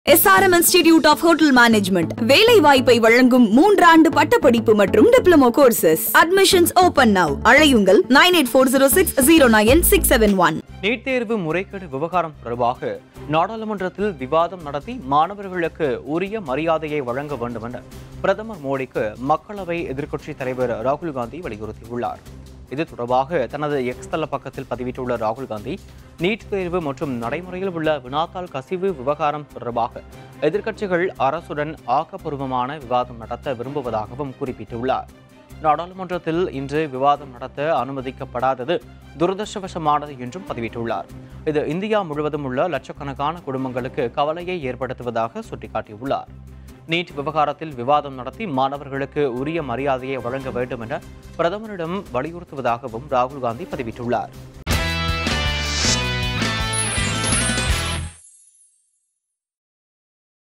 SRM institute of hotel management வேலை வாய்ப்பை வழங்கும் மூன்றாண்டு பட்டப்படிப்பு மற்றும் diploma courses admissions open now அழையுங்கள் nine eight four zero six zero nine six seven one NEET தேர்வு முறைகேடு விவகாரம் தொடர்பாக நாடாளுமன்றத்தில் விவாதம் நடத்தி மாணவர்களுக்கு உரிய மரியாதையை வழங்க வேண்டும் என பிரதமர் மோடிக்கு மக்களவை எதிர்க்கட்சித் தலைவர் ராகுல் காந்தி வலியுறுத்தியுள்ளார் இது தொடர்பாக தனது எக்ஸ் தள பக்கத்தில் பதிவிட்டுள்ள ராகுல் காந்தி நீட் தேர்வு மற்றும் நடைமுறையில் உள்ள வினாத்தாள் கசிவு விவகாரம் தொடர்பாக எதிர்க்கட்சிகள் அரசுடன் ஆக்கப்பூர்வமான விவாதம் நடத்த விரும்புவதாகவும் குறிப்பிட்டுள்ளார் நாடாளுமன்றத்தில் இன்று விவாதம் நடத்த அனுமதிக்கப்படாதது துரதிருஷ்டவசமானது என்றும் பதிவிட்டுள்ளார் இது இந்தியா முழுவதும் உள்ள லட்சக்கணக்கான குடும்பங்களுக்கு கவலையை ஏற்படுத்துவதாக சுட்டிக்காட்டியுள்ளார் நீட் விவகாரத்தில் விவாதம் நடத்தி மாணவர்களுக்கு உரிய மரியாதையை வழங்க வேண்டும் என பிரதமரிடம் வலியுறுத்துவதாகவும் ராகுல் காந்தி பதிவிட்டுள்ளார்